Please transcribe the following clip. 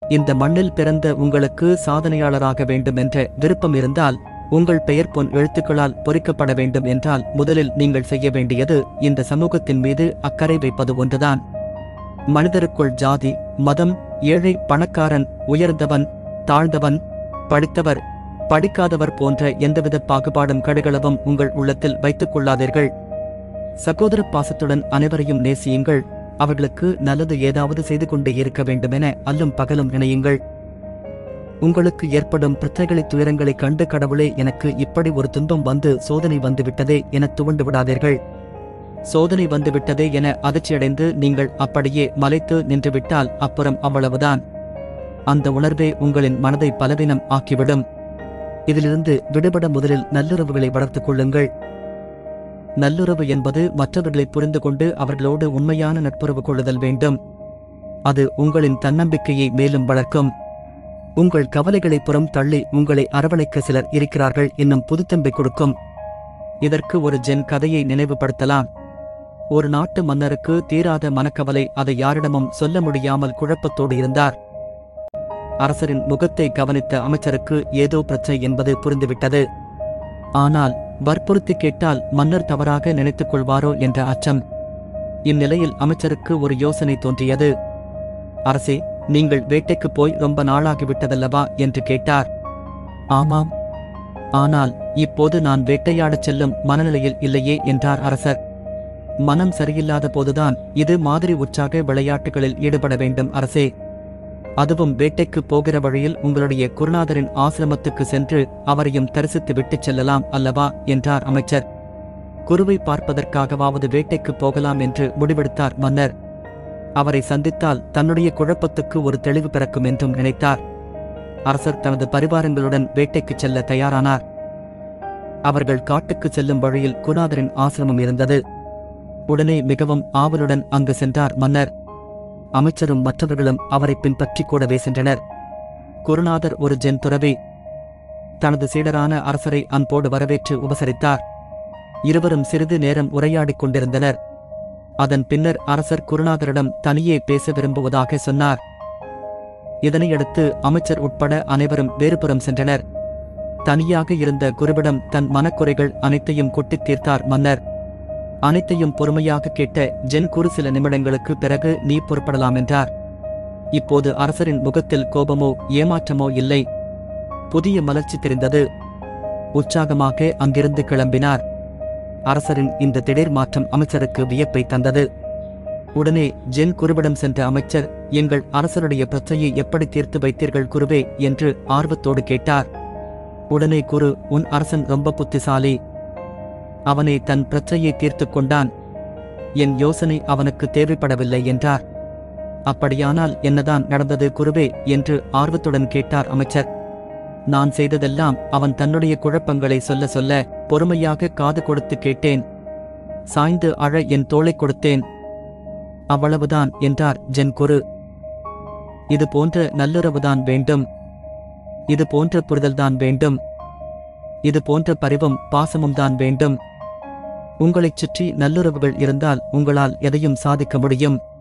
இந்த மண்ணில் பிறந்த உங்களுக்கு சாதனையாளராக வேண்டும் என்ற விருப்பம் இருந்தால் உங்கள் பெயர் பொன் எழுத்துக்களால் பொறிக்கப்பட வேண்டும் என்றால் முதலில் நீங்கள் செய்ய வேண்டியது இந்த சமூகத்தின் மீது அக்கறை வைப்பது ஒன்றுதான் மனிதருக்குள் ஜாதி மதம் ஏழை பணக்காரன் உயர்ந்தவன் தாழ்ந்தவன் படித்தவர் படிக்காதவர் போன்ற எந்தவித பாகுபாடும் கடுகளவும் உங்கள் உள்ளத்தில் வைத்துக் கொள்ளாதீர்கள் சகோதர பாசத்துடன் அனைவரையும் நேசியுங்கள் அவர்களுக்கு நல்லது ஏதாவது செய்து கொண்டே இருக்க வேண்டுமென அல்லும் பகலும் நினையுங்கள் உங்களுக்கு ஏற்படும் பிரச்சனைகளை துயரங்களைக் கண்டு கடவுளே எனக்கு இப்படி ஒரு துன்பம் வந்து சோதனை வந்து விட்டதே என துவண்டு விடாதீர்கள் சோதனை வந்து விட்டதே என அதிர்ச்சியடைந்து நீங்கள் அப்படியே மலைத்து நின்றுவிட்டால் அப்புறம் அவ்வளவுதான் அந்த உணர்வே உங்களின் மனதை பலவீனம் ஆக்கிவிடும் இதிலிருந்து விடுபட முதலில் நல்லுறவுகளை வளர்த்துக் கொள்ளுங்கள் நல்லுறவு என்பது மற்றவர்களை புரிந்து கொண்டு அவர்களோடு உண்மையான நட்புறவு கொள்ளுதல் வேண்டும் அது உங்களின் தன்னம்பிக்கையை மேலும் வளர்க்கும் உங்கள் கவலைகளை புறம் தள்ளி உங்களை அரவணைக்க சிலர் இருக்கிறார்கள் என்னும் புதுத்தம்பை கொடுக்கும் இதற்கு ஒரு ஜென் கதையை நினைவுபடுத்தலாம் ஒரு நாட்டு மன்னருக்கு தீராத மனக்கவலை அதை யாரிடமும் சொல்ல முடியாமல் குழப்பத்தோடு இருந்தார் அரசரின் முகத்தை கவனித்த அமைச்சருக்கு ஏதோ பிரச்சனை என்பது புரிந்துவிட்டது ஆனால் வற்புறுத்தி கேட்டால் மன்னர் தவறாக நினைத்துக் கொள்வாரோ என்ற அச்சம் இந்நிலையில் அமைச்சருக்கு ஒரு யோசனை தோன்றியது அரசே நீங்கள் வேட்டைக்கு போய் ரொம்ப நாளாகிவிட்டதல்லவா என்று கேட்டார் ஆமாம் ஆனால் இப்போது நான் வேட்டையாடச் செல்லும் மனநிலையில் இல்லையே என்றார் அரசர் மனம் சரியில்லாத போதுதான் இது மாதிரி உற்சாக விளையாட்டுகளில் ஈடுபட வேண்டும் அரசே அதுவும் வேட்டைக்கு போகிற வழியில் உங்களுடைய குருநாதரின் ஆசிரமத்துக்கு சென்று அவரையும் தரிசித்து விட்டுச் செல்லலாம் அல்லவா என்றார் அமைச்சர் குருவை பார்ப்பதற்காகவாவது வேட்டைக்கு போகலாம் என்று முடிவெடுத்தார் மன்னர் அவரை சந்தித்தால் தன்னுடைய குழப்பத்துக்கு ஒரு தெளிவு பிறக்கும் என்றும் நினைத்தார் அரசர் தனது பரிவாரங்களுடன் வேட்டைக்குச் செல்ல தயாரானார் அவர்கள் காட்டுக்கு செல்லும் வழியில் குருநாதரின் ஆசிரமம் இருந்தது உடனே மிகவும் ஆவலுடன் அங்கு சென்றார் மன்னர் அமைச்சரும் மற்றவர்களும் அவரை பின்பற்றிக் கூடவே சென்றனர் குருநாதர் ஒரு ஜென் துறவி தனது சீடரான அரசரை அன்போடு வரவேற்று உபசரித்தார் இருவரும் சிறிது நேரம் உரையாடிக் கொண்டிருந்தனர் அதன் பின்னர் அரசர் குருநாதரிடம் தனியே பேச விரும்புவதாக சொன்னார் இதனையடுத்து அமைச்சர் உட்பட அனைவரும் வேறுபுறம் சென்றனர் தனியாக இருந்த குருவிடம் தன் மனக்குறைகள் அனைத்தையும் கொட்டித் தீர்த்தார் மன்னர் அனைத்தையும் பொறுமையாக கேட்ட ஜென் குரு சில நிமிடங்களுக்கு பிறகு நீ புறப்படலாம் என்றார் இப்போது அரசரின் முகத்தில் கோபமோ ஏமாற்றமோ இல்லை புதிய மலர்ச்சி தெரிந்தது உற்சாகமாக அங்கிருந்து கிளம்பினார் அரசரின் இந்த திடீர் மாற்றம் அமைச்சருக்கு வியப்பை தந்தது உடனே ஜென் குருவிடம் சென்ற அமைச்சர் எங்கள் அரசருடைய பிரச்சனையை எப்படி தீர்த்து வைத்தீர்கள் குருவே என்று ஆர்வத்தோடு கேட்டார் உடனே குரு உன் அரசன் ரொம்ப புத்திசாலி அவனை தன் பிரச்சனையை தீர்த்துக் கொண்டான் என் யோசனை அவனுக்கு தேவைப்படவில்லை என்றார் அப்படியானால் என்னதான் நடந்தது குருவே என்று ஆர்வத்துடன் கேட்டார் அமைச்சர் நான் செய்ததெல்லாம் அவன் தன்னுடைய குழப்பங்களை சொல்ல சொல்ல பொறுமையாக காது கொடுத்து கேட்டேன் சாய்ந்து அழ என் தோளைக் கொடுத்தேன் அவ்வளவுதான் என்றார் ஜென் குரு இது போன்ற நல்லுறவுதான் வேண்டும் இது போன்ற புரிதல்தான் வேண்டும் இது போன்ற பரிவும் பாசமும் தான் வேண்டும் உங்களைச் சுற்றி நல்லுறவுகள் இருந்தால் உங்களால் எதையும் சாதிக்க முடியும்